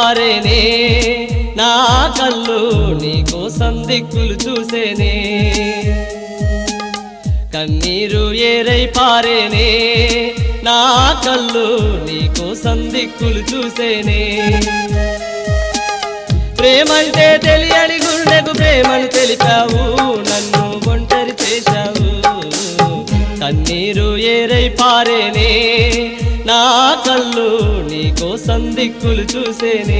పారేనే నా కళ్ళు నీ కోసం దిక్కులు చూసేనే కన్నీరు ఏరై పారేనే నా కళ్ళు నీ కోసం దిక్కులు చూసేనే ప్రేమంటే తెలియని గుండెకు ప్రేమను తెలిపావు నన్ను ఒంటరి చేశావు కన్నీరు ఏరై పారేనే నా కళ్ళు నీ కోసం దిక్కులు చూసేనే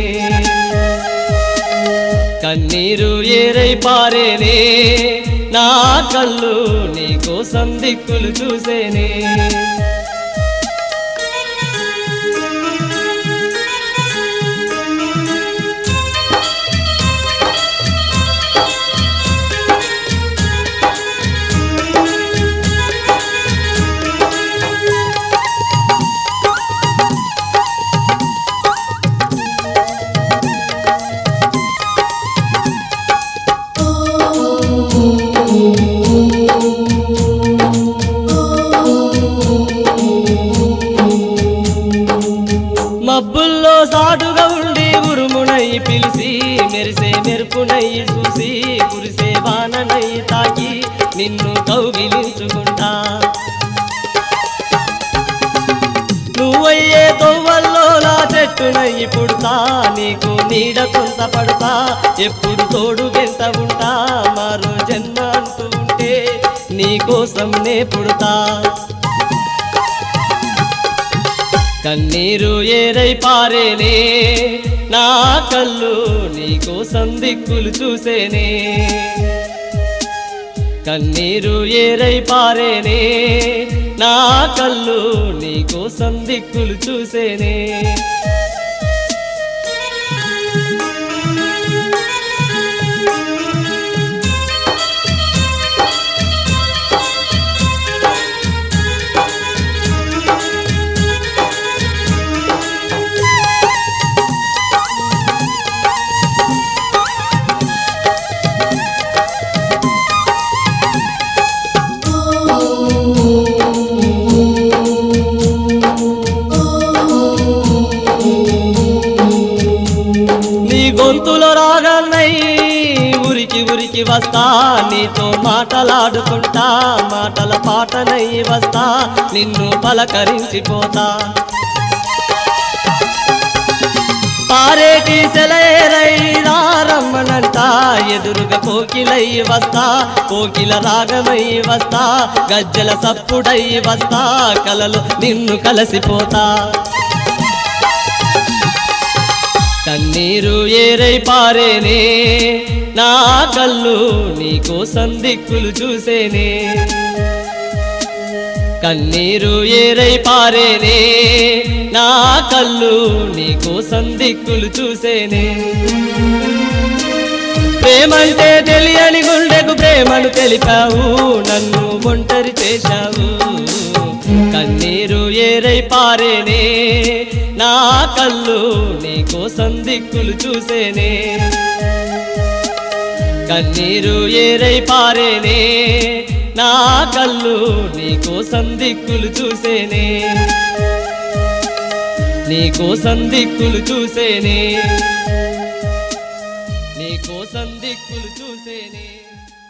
కన్నీరు ఏరై పారేనే నా కళ్ళు నీ కోసం దిక్కులు చూసేనే మబ్బుల్లో సాటుగా ఉండి ఉరుమునై పిలిచి మెరిసే మెరుపునై చూసి కురిసే వాననై తాకి నిన్ను కౌగిలించుకుంటా నువ్వయ్యే తొవ్వల్లో నా చెట్టునై పుడతా నీకు నీడ కొంత పడతా ఎప్పుడు తోడు వెంట ఉంటా మరో జన్మ అంటూ ఉంటే నీ కోసం నే పుడతా కన్నీరు ఏరై పారేనే నా కళ్ళు నీ కోసం దిక్కులు చూసేనే కన్నీరు ఏరై పారేనే నా కళ్ళు నీ కోసం దిక్కులు చూసేనే నీ గొంతులో రాగన్నై ఉరికి ఉరికి వస్తా నీతో మాటలాడుకుంటా మాటల పాటనై వస్తా నిన్ను పలకరించిపోతా పారేటి సెలైరై రమ్మనంట ఎదురుగా కోకిలై వస్తా కోకిల రాగమై వస్తా గజ్జల సప్పుడై వస్తా కలలు నిన్ను కలసిపోతా కన్నీరు ఏరై పారేనే నా కళ్ళు నీ కోసం దిక్కులు చూసేనే కన్నీరు ఏరై పారేనే నా కళ్ళు నీ కోసం దిక్కులు చూసేనే ప్రేమంటే తెలియని గుండెకు ప్రేమను తెలిపావు నన్ను ఒంటరి చేశావు కన్నీరు ఏరై పారేనే నా కళ్ళు నీ కోసం దిక్కులు చూసేనే కన్నీరు ఏరై పారేనే నా కళ్ళు నీ కోసం దిక్కులు చూసేనే నీ కోసం దిక్కులు చూసేనే నీ కోసం దిక్కులు చూసేనే